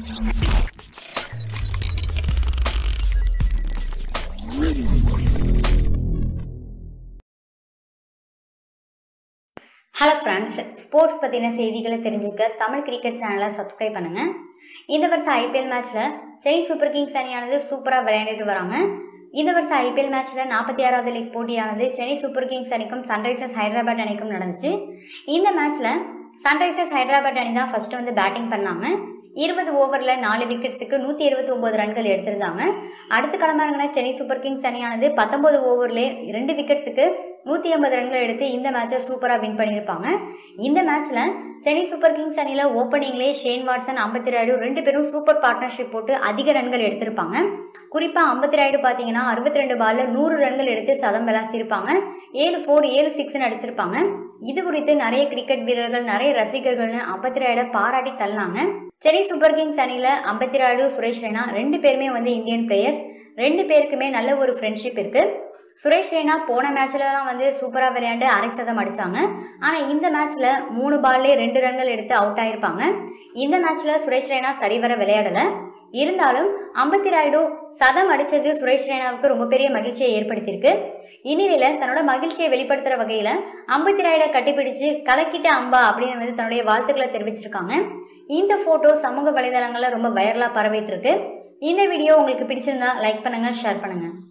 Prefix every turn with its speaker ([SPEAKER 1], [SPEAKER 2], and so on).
[SPEAKER 1] hello friends sports பற்றின செய்திகளை தெரிஞ்சுக்க தமிழ் கிரிக்கெட் சேனலை சப்ஸ்கிரைப் பண்ணுங்க இந்த வருஷம் ஐபிஎல் மேட்ச்சில் சென்னை சூப்பர் கிங்ஸ் அணியானது சூப்பராக விளையாண்டுட்டு வராங்க இந்த வருஷம் ஐபிஎல் மேட்ச்சில் நாற்பத்தி ஆறாவது லீக் போட்டியானது சென்னை சூப்பர் கிங்ஸ் அணிக்கும் சன்ரைசர்ஸ் ஹைதராபாத் அணிக்கும் நடந்துச்சு இந்த மேட்ச்சில் சன்ரைசர்ஸ் ஹைதராபாத் அணி தான் ஃபர்ஸ்ட் வந்து பேட்டிங் பண்ணாங்க இருபது ஓவரில் நாலு விக்கெட்ஸுக்கு நூற்றி இருபத்தி ஒம்பது ரன்கள் எடுத்திருந்தாங்க அடுத்து களமிறங்கின சென்னை சூப்பர் கிங்ஸ் அணியானது பத்தொன்பது ஓவர்லேயே ரெண்டு விக்கெட்ஸுக்கு நூற்றி ஐம்பது ரன்கள் எடுத்து இந்த மேட்சை சூப்பராக வின் பண்ணியிருப்பாங்க இந்த மேட்ச்சில் சென்னை சூப்பர் கிங்ஸ் அணியில் ஓப்பனிங்லேயே ஷேன் வாட்சன் ஐம்பத்தி ராய்டு ரெண்டு பேரும் சூப்பர் பார்ட்னர்ஷிப் போட்டு அதிக ரன்கள் எடுத்திருப்பாங்க குறிப்பாக ஐம்பத்தி ராய்டு பார்த்தீங்கன்னா அறுபத்தி ரெண்டு பாலில் நூறு ரன்கள் எடுத்து சதம் விளாசிருப்பாங்க ஏழு ஃபோர் ஏழு சிக்ஸ்னு அடிச்சிருப்பாங்க இது குறித்து நிறைய கிரிக்கெட் வீரர்கள் நிறைய ரசிகர்கள்னு ஐம்பத்தி ராய்டை பாராட்டி தள்ளினாங்க சென்னை சூப்பர் கிங்ஸ் அணியில் ஐம்பத்தி ராய்டு சுரேஷ் ரெய்னா ரெண்டு பேருமே வந்து இந்தியன் பிளேயர்ஸ் ரெண்டு பேருக்குமே நல்ல ஒரு ஃப்ரெண்ட்ஷிப் இருக்கு சுரேஷ் ரெய்னா போன மேட்ச்லலாம் வந்து சூப்பராக விளையாண்டு அரை சதம் அடிச்சாங்க ஆனால் இந்த மேட்ச்ல மூணு பால்லே ரெண்டு ரன்கள் எடுத்து அவுட் ஆயிருப்பாங்க இந்த மேட்ச்ல சுரேஷ் ரெய்னா சரிவர விளையாடல இருந்தாலும் அம்பத்தி ராய்டு சதம் அடிச்சது சுரேஷ் ரெய்னாவுக்கு ரொம்ப பெரிய மகிழ்ச்சியை ஏற்படுத்தியிருக்கு இந்நிலையில தன்னோட மகிழ்ச்சியை வெளிப்படுத்துற வகையில அம்பத்தி ராய்டை கட்டிப்பிடிச்சு கலக்கிட்ட அம்பா அப்படின்னு வந்து தன்னுடைய வாழ்த்துக்களை தெரிவிச்சிருக்காங்க இந்த போட்டோ சமூக வலைதளங்கள்ல ரொம்ப வைரலா பரவிட்டு இருக்கு இந்த வீடியோ உங்களுக்கு பிடிச்சிருந்தா லைக் பண்ணுங்க ஷேர் பண்ணுங்க